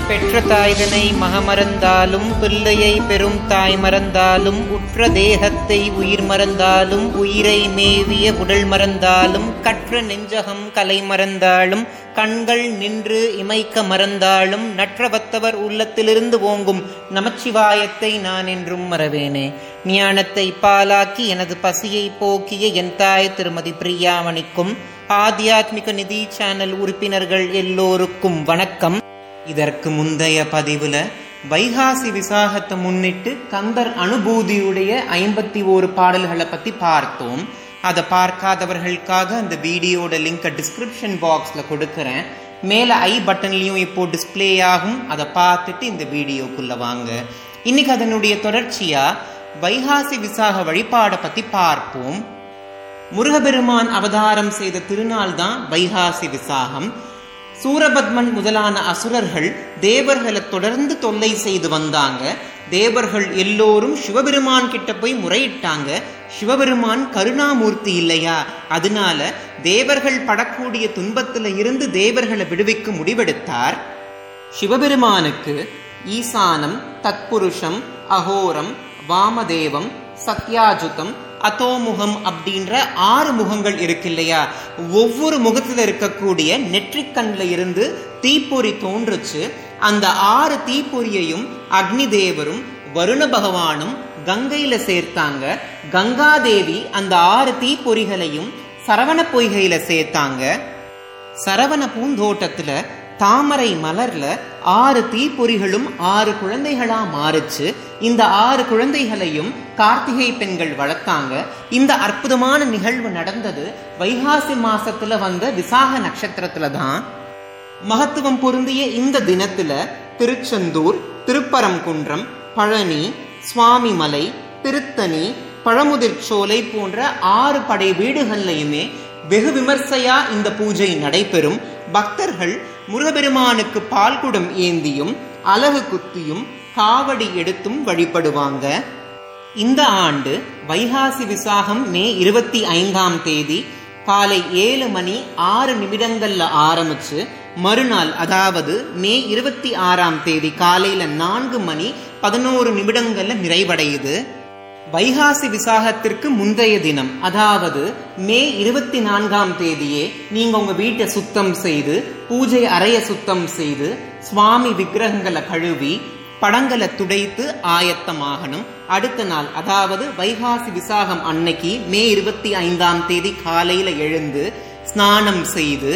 பெற்ற தாய்தனை மகமறந்தாலும் பிள்ளையை பெரும் தாய் மறந்தாலும் உற்ற தேகத்தை உயிர் மறந்தாலும் உயிரை மேவிய உடல் மறந்தாலும் கற்ற நெஞ்சகம் கலை மறந்தாலும் கண்கள் நின்று இமைக்க மறந்தாலும் நற்றவத்தவர் உள்ளத்திலிருந்து ஓங்கும் நமச்சிவாயத்தை நான் என்றும் மறவேனே ஞானத்தை பாலாக்கி எனது பசியை போக்கிய என் தாய் திருமதி பிரியாமணிக்கும் ஆத்தியாத்மிக நிதி சேனல் உறுப்பினர்கள் எல்லோருக்கும் வணக்கம் இதற்கு முந்தைய பதிவுல வைகாசி விசாகத்தை முன்னிட்டு கந்தர் அனுபூதியுடைய ஐம்பத்தி ஓரு பாடல்களை பத்தி பார்த்தோம் அதை பார்க்காதவர்களுக்காக அந்த வீடியோட லிங்கை டிஸ்கிரிப்ஷன் பாக்ஸ்ல கொடுக்கறேன் மேல ஐ பட்டன்லயும் இப்போ டிஸ்ப்ளே ஆகும் அதை பார்த்துட்டு இந்த வீடியோக்குள்ள வாங்க இன்னைக்கு அதனுடைய தொடர்ச்சியா வைகாசி விசாக வழிபாடை பத்தி பார்ப்போம் முருகபெருமான் அவதாரம் செய்த திருநாள் தான் வைகாசி விசாகம் சூரபத்மன் முதலான அசுரர்கள் தேவர்களை தொடர்ந்து தொல்லை செய்து வந்தாங்க தேவர்கள் எல்லோரும் சிவபெருமான் கிட்ட போய் முறையிட்டாங்க சிவபெருமான் கருணாமூர்த்தி இல்லையா அதனால தேவர்கள் படக்கூடிய துன்பத்துல இருந்து தேவர்களை விடுவிக்க முடிவெடுத்தார் சிவபெருமானுக்கு ஈசானம் தத்புருஷம் அகோரம் வாமதேவம் சத்யாஜுதம் அதோமுகம் அப்படின்ற ஆறு முகங்கள் இருக்கு இல்லையா ஒவ்வொரு முகத்துல இருக்கக்கூடிய நெற்றிக்கண்ல இருந்து தீப்பொறி தோன்றுச்சு அந்த ஆறு தீப்பொறியையும் அக்னி தேவரும் வருண பகவானும் கங்கையில சேர்த்தாங்க கங்காதேவி அந்த ஆறு தீப்பொறிகளையும் சரவண பொய்கையில சேர்த்தாங்க சரவண பூந்தோட்டத்துல தாமரை மலர்ல ஆறு தீப்பொறிகளும் ஆறு குழந்தைகளா மாறுச்சு இந்த ஆறு குழந்தைகளையும் கார்த்திகை பெண்கள் வளர்த்தாங்க இந்த அற்புதமான நிகழ்வு நடந்தது வைகாசி மாசத்துல வந்த விசாக நட்சத்திரத்துல தான் மகத்துவம் பொருந்திய இந்த தினத்துல திருச்செந்தூர் திருப்பரங்குன்றம் பழனி சுவாமிமலை திருத்தணி பழமுதிர்ச்சோலை போன்ற ஆறு படை வீடுகள்லையுமே வெகு விமர்சையா இந்த பூஜை நடைபெறும் பக்தர்கள் முருகபெருமானுக்கு பால்குடம் ஏந்தியும் அலகு குத்தியும் காவடி எடுத்தும் வழிபடுவாங்க இந்த ஆண்டு வைகாசி விசாகம் மே இருபத்தி ஐந்தாம் தேதி காலை ஏழு மணி ஆறு நிமிடங்கள்ல ஆரம்பிச்சு மறுநாள் அதாவது மே இருபத்தி ஆறாம் தேதி காலையில நான்கு மணி பதினோரு நிமிடங்கள்ல நிறைவடையுது வைகாசி விசாகத்திற்கு முந்தைய தினம் அதாவது மே இருபத்தி நான்காம் தேதியே நீங்க உங்க வீட்டை சுத்தம் செய்து பூஜை அறைய சுத்தம் செய்து சுவாமி விக்கிரகங்களை கழுவி படங்களை துடைத்து ஆயத்தமாகணும் அடுத்த நாள் அதாவது வைகாசி விசாகம் அன்னைக்கு மே இருபத்தி ஐந்தாம் தேதி காலையில எழுந்து ஸ்நானம் செய்து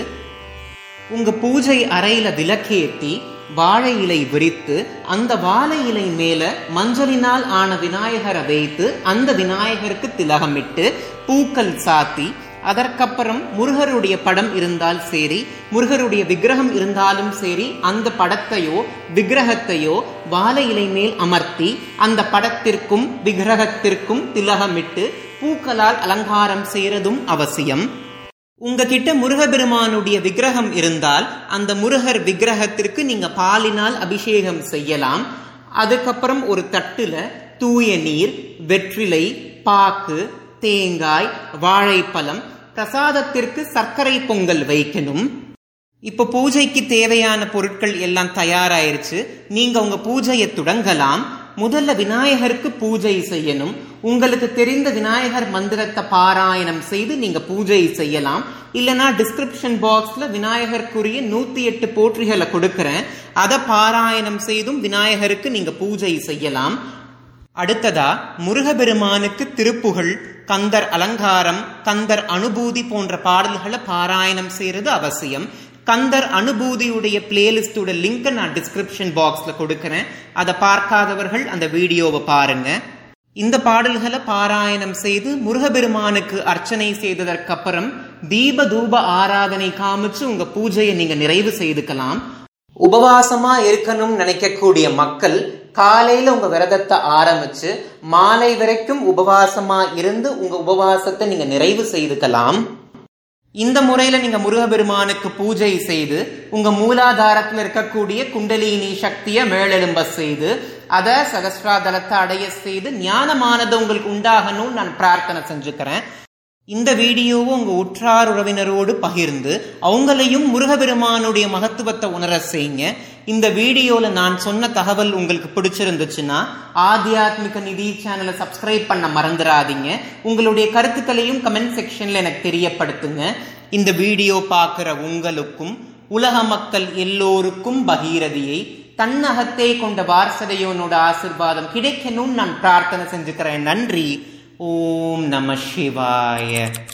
உங்க பூஜை அறையில விளக்கேற்றி வாழை இலை விரித்து அந்த வாழை இலை மேல மஞ்சளினால் ஆன விநாயகரை வைத்து அந்த விநாயகருக்கு திலகமிட்டு பூக்கள் சாத்தி அதற்கப்புறம் முருகருடைய படம் இருந்தால் சரி முருகருடைய விக்கிரகம் இருந்தாலும் சரி அந்த படத்தையோ விக்கிரகத்தையோ வாழை இலை மேல் அமர்த்தி அந்த படத்திற்கும் விக்கிரகத்திற்கும் திலகமிட்டு பூக்களால் அலங்காரம் செய்யறதும் அவசியம் உங்ககிட்ட முருகபெருமானுடைய விக்கிரகம் இருந்தால் அந்த முருகர் விக்கிரகத்திற்கு நீங்க பாலினால் அபிஷேகம் செய்யலாம் அதுக்கப்புறம் ஒரு தட்டுல தூய நீர் வெற்றிலை பாக்கு தேங்காய் வாழைப்பழம் பிரசாதத்திற்கு சர்க்கரை பொங்கல் வைக்கணும் இப்ப பூஜைக்கு தேவையான பொருட்கள் எல்லாம் தயாராயிருச்சு நீங்க உங்க பூஜையை தொடங்கலாம் முதல்ல விநாயகருக்கு பூஜை செய்யணும் உங்களுக்கு தெரிந்த விநாயகர் மந்திரத்தை பாராயணம் செய்து நீங்க பூஜை செய்யலாம் இல்லனா டிஸ்கிரிப்ஷன் பாக்ஸ்ல விநாயகருக்குரிய நூத்தி எட்டு போற்றிகளை கொடுக்கறேன் அதை பாராயணம் செய்தும் விநாயகருக்கு நீங்க பூஜை செய்யலாம் அடுத்ததா முருகபெருமானுக்கு திருப்புகழ் கந்தர் அலங்காரம் கந்தர் அனுபூதி போன்ற பாடல்களை பாராயணம் செய்யறது அவசியம் கந்தர் அனுபூதியுடைய பிளேலிஸ்டோட லிங்கை நான் டிஸ்கிரிப்ஷன் பாக்ஸ்ல கொடுக்கறேன் அதை பார்க்காதவர்கள் அந்த வீடியோவை பாருங்க இந்த பாடல்களை பாராயணம் செய்து முருகபெருமானுக்கு அர்ச்சனை செய்ததற்கு அப்புறம் தீப தூப ஆராதனை காமிச்சு உங்க பூஜையை நீங்க நிறைவு செய்துக்கலாம் உபவாசமா இருக்கணும்னு நினைக்கக்கூடிய மக்கள் காலையில உங்க விரதத்தை ஆரம்பிச்சு மாலை வரைக்கும் உபவாசமா இருந்து உங்க உபவாசத்தை நீங்க நிறைவு செய்துக்கலாம் இந்த முறையில நீங்க முருகபெருமானுக்கு பூஜை செய்து உங்க மூலாதாரத்துல இருக்கக்கூடிய குண்டலினி சக்தியை மேலெழும்ப செய்து அத சகஸ்ராதலத்தை அடைய செய்து ஞானமானது உங்களுக்கு உண்டாகணும்னு நான் பிரார்த்தனை செஞ்சுக்கிறேன் இந்த வீடியோவை உங்க உற்றார் உறவினரோடு பகிர்ந்து அவங்களையும் முருகபெருமானுடைய மகத்துவத்தை உணர செய்யுங்க இந்த வீடியோல நான் சொன்ன தகவல் உங்களுக்கு பிடிச்சிருந்துச்சுன்னா ஆத்தியாத்மிக நிதி சேனலை சப்ஸ்கிரைப் பண்ண மறந்துடாதீங்க உங்களுடைய கருத்துக்களையும் கமெண்ட் செக்ஷன்ல எனக்கு தெரியப்படுத்துங்க இந்த வீடியோ பார்க்குற உங்களுக்கும் உலக மக்கள் எல்லோருக்கும் பகீரதியை தன்னகத்தே கொண்ட வாரசதையோனோட ஆசிர்வாதம் கிடைக்கணும்னு நான் பிரார்த்தனை செஞ்சுக்கிறேன் நன்றி ஓம் நம சிவாய